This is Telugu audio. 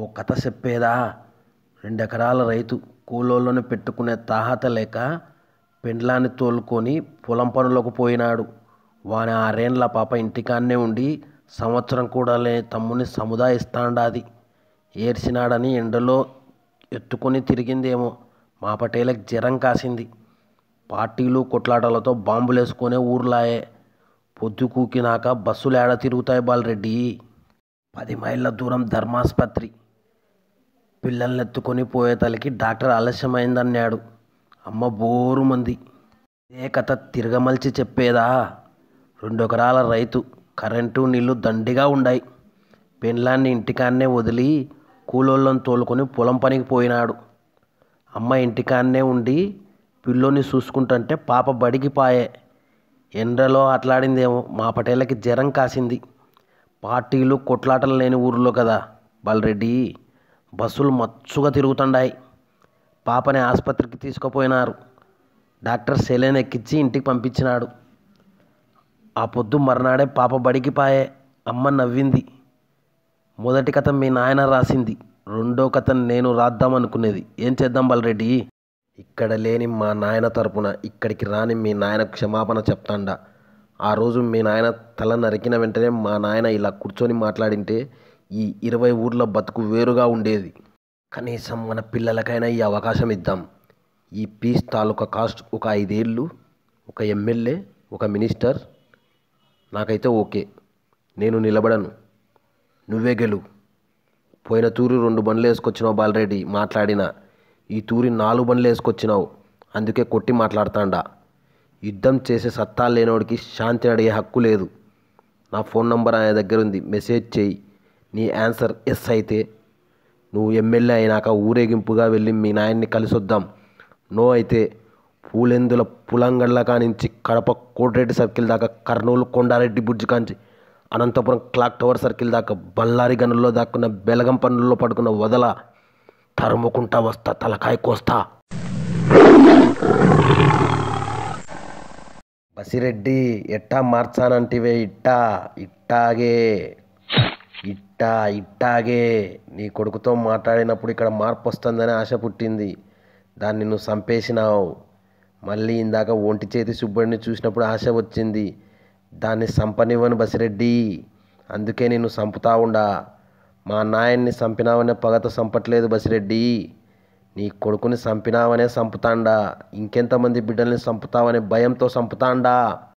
కథ చెప్పేదా రెండెకరాల రైతు కూలోళ్ళను పెట్టుకునే తాహత లేక పెండ్లాన్ని తోలుకొని పొలం పనులకు పోయినాడు వాని ఆరేండ్ల పాప ఇంటికాన్నే ఉండి సంవత్సరం కూడా లేని తమ్ముని సముదాయిస్తాండాది ఏడ్చినాడని ఎండలో ఎత్తుకొని తిరిగిందేమో మా పటేలకు జ్వరం కాసింది పార్టీలు కొట్లాటలతో బాంబులేసుకునే ఊర్లాయే పొద్దు కూకినాక బస్సులు ఏడ తిరుగుతాయి బాలరెడ్డి పది మైళ్ళ దూరం ధర్మాసుపత్రి పిల్లల్ని ఎత్తుకొని పోయే తలకి డాక్టర్ ఆలస్యమైందన్నాడు అమ్మ బోరు మంది ఏ కథ తిరగమల్చి చెప్పేదా రెండెకరాల రైతు కరెంటు నీళ్లు దండిగా ఉండాయి పెండ్లాన్ని ఇంటికాన్నే వదిలి కూలోళ్ళను తోలుకొని పొలం పనికి పోయినాడు అమ్మ ఇంటికాన్నే ఉండి పిల్లోని చూసుకుంటుంటే పాప బడికి పాయే ఎండలో అట్లాడిందేమో మా పటేళ్ళకి జ్వరం కాసింది పార్టీలు కొట్లాటలు లేని ఊర్లో కదా బాలరెడ్డి బస్సులు మచ్చుగా తిరుగుతుండాయి పాపని ఆసుపత్రికి తీసుకుపోయినారు డాక్టర్ సెలైన్ ఎక్కించి ఇంటికి పంపించినాడు ఆ పొద్దు మర్నాడే పాప బడికి పాయే అమ్మ నవ్వింది మొదటి కథ మీ నాయన రాసింది రెండో కథ నేను రాద్దామనుకునేది ఏం చేద్దాం బాలరెడ్డి ఇక్కడ లేని మా నాయన తరపున ఇక్కడికి రాని మీ నాయన క్షమాపణ చెప్తాండా ఆ రోజు మీ నాయన తల నరికిన వెంటనే మా నాయన ఇలా కూర్చొని మాట్లాడింటే ఈ ఇరవై ఊర్ల బతుకు వేరుగా ఉండేది కనీసం మన పిల్లలకైనా ఈ అవకాశం ఇద్దాం ఈ పీస్ తాలూకా కాస్ట్ ఒక ఐదేళ్ళు ఒక ఎమ్మెల్యే ఒక మినిస్టర్ నాకైతే ఓకే నేను నిలబడను నువ్వే గెలు పోయిన తూరి రెండు బండ్లు వేసుకొచ్చినావు బాలరెడ్డి మాట్లాడినా ఈ తూరి నాలుగు బండ్లు వేసుకొచ్చినావు అందుకే కొట్టి మాట్లాడతాండా యుద్ధం చేసే సత్తా లేనోడికి శాంతి అడిగే హక్కు లేదు నా ఫోన్ నంబర్ ఆయన దగ్గర ఉంది మెసేజ్ చేయి నీ ఆన్సర్ ఎస్ అయితే నువ్వు ఎమ్మెల్యే అయినాక ఊరేగింపుగా వెళ్ళి మీ నాయన్ని కలిసొద్దాం నో అయితే పూలెందుల పులంగళ్ళ కానించి కడప కోటిరెడ్డి సర్కిల్ దాకా కర్నూలు కొండారెడ్డి బుడ్జి కాంచి అనంతపురం క్లాక్ టవర్ సర్కిల్ దాకా బళ్ళారి గనుల్లో దాక్కున్న బెలగం పనుల్లో పడుకున్న వదల తరుముకుంటా వస్తా తలకాయ కోస్తా బసిరెడ్డి ఎట్టా మార్చానంటివే ఇట్టా ఇట్టాగే ఇట్టా ఇట్టాగే నీ కొడుకుతో మాట్లాడినప్పుడు ఇక్కడ మార్పు వస్తుందని ఆశ పుట్టింది దాన్ని నువ్వు చంపేసినావు మళ్ళీ ఇందాక ఒంటి చేతి సుబ్బడిని చూసినప్పుడు ఆశ వచ్చింది దాన్ని సంపనివ్వను బసిరెడ్డి అందుకే నేను చంపుతా ఉండా మా నాయన్ని చంపినావనే పగతో చంపట్లేదు బసిరెడ్డి నీ కొడుకుని చంపినావనే చంపుతాండా ఇంకెంతమంది బిడ్డల్ని చంపుతావనే భయంతో చంపుతాండా